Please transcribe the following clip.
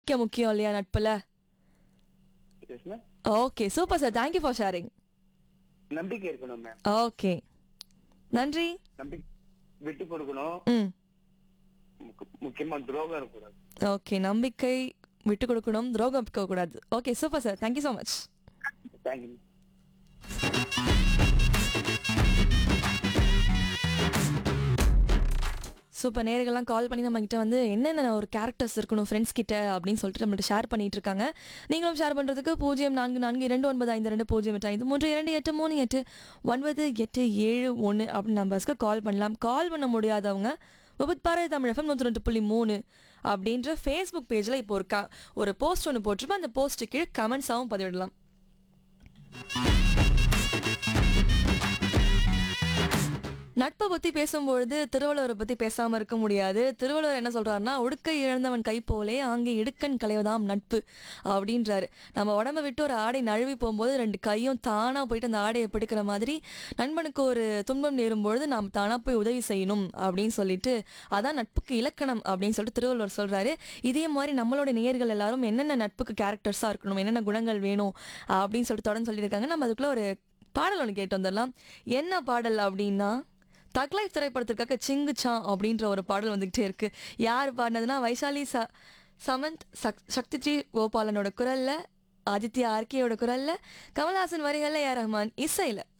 முக்கிய முக்கியம் இல்லையா நட்புல Yes, ma'am. Okay super sir thank you for sharing நம்பிக்கை இருக்கணும் மேம் ஓகே நன்றி நம்பிக்கை விட்டு கொடுக்கணும் ம் முக்க- முக்கியமா துரோகம் இருக்கக்கூடாது ஓகே நம்பிக்கை விட்டு கொடுக்கணும் துரோகம் இருக்கக்கூடாது okay super sir thank you so much thank you super நேர்கள்லாம் கால் பண்ணி நம்ம கிட்ட வந்து என்னென்ன ஒரு கேரக்டர்ஸ் இருக்கணும் ஃப்ரெண்ட்ஸ் கிட்ட அப்படின்னு சொல்லிட்டு நம்மள்ட்ட ஷேர் பண்ணிட்டு இருக்காங்க நீங்களும் ஷேர் பண்ணுறதுக்கு பூஜ்ஜியம் நான்கு நான்கு இரண்டு ஒன்பது ஐந்து ரெண்டு பூஜ்ஜியம் எட்டு ஐந்து மூன்று இரண்டு எட்டு மூணு எட்டு ஒன்பது எட்டு ஏழு ஒன்று அப்படின்னு நம்பர்ஸ்க்கு கால் பண்ணலாம் கால் பண்ண முடியாதவங்க விபத் பாரதி தமிழ் எஃப்எம் நூற்றி ரெண்டு புள்ளி மூணு அப்படின்ற ஃபேஸ்புக் பேஜில் இப்போ ஒரு க ஒரு போஸ்ட் ஒன்று போட்டிருப்போம் அந்த போஸ்ட்டு கீழே கமெண்ட்ஸாகவும் பதிவிடலாம் நட்பை பத்தி பேசும்பொழுது திருவள்ளுவரை பத்தி பேசாம இருக்க முடியாது திருவள்ளுவர் என்ன சொல்றாருன்னா ஒடுக்கை இழந்தவன் கை போலே அங்கே இடுக்கண் களைவதாம் நட்பு அப்படின்றாரு நம்ம உடம்ப விட்டு ஒரு ஆடை நழுவி போகும்போது ரெண்டு கையும் தானா போயிட்டு அந்த ஆடையை பிடிக்கிற மாதிரி நண்பனுக்கு ஒரு துன்பம் நேரும் பொழுது நாம் தானா போய் உதவி செய்யணும் அப்படின்னு சொல்லிட்டு அதான் நட்புக்கு இலக்கணம் அப்படின்னு சொல்லிட்டு திருவள்ளுவர் சொல்றாரு இதே மாதிரி நம்மளோட நேயர்கள் எல்லாரும் என்னென்ன நட்புக்கு கேரக்டர்ஸா இருக்கணும் என்னென்ன குணங்கள் வேணும் அப்படின்னு சொல்லிட்டு தொடர்ந்து சொல்லியிருக்காங்க நம்ம அதுக்குள்ள ஒரு பாடல் ஒன்று கேட்டு வந்துடலாம் என்ன பாடல் அப்படின்னா தக் லைஃப் திரைப்படத்திற்காக சிங்குச்சா அப்படின்ற ஒரு பாடல் வந்துகிட்டே இருக்கு யார் பாடினதுன்னா வைஷாலி ச சமந்த் சக் சக்தி ஸ்ரீ கோபாலனோட குரல்ல ஆதித்யா ஆர்கேயோட குரல்ல கமல்ஹாசன் வரிகள்ல ஏ ரஹ்மான் இசையில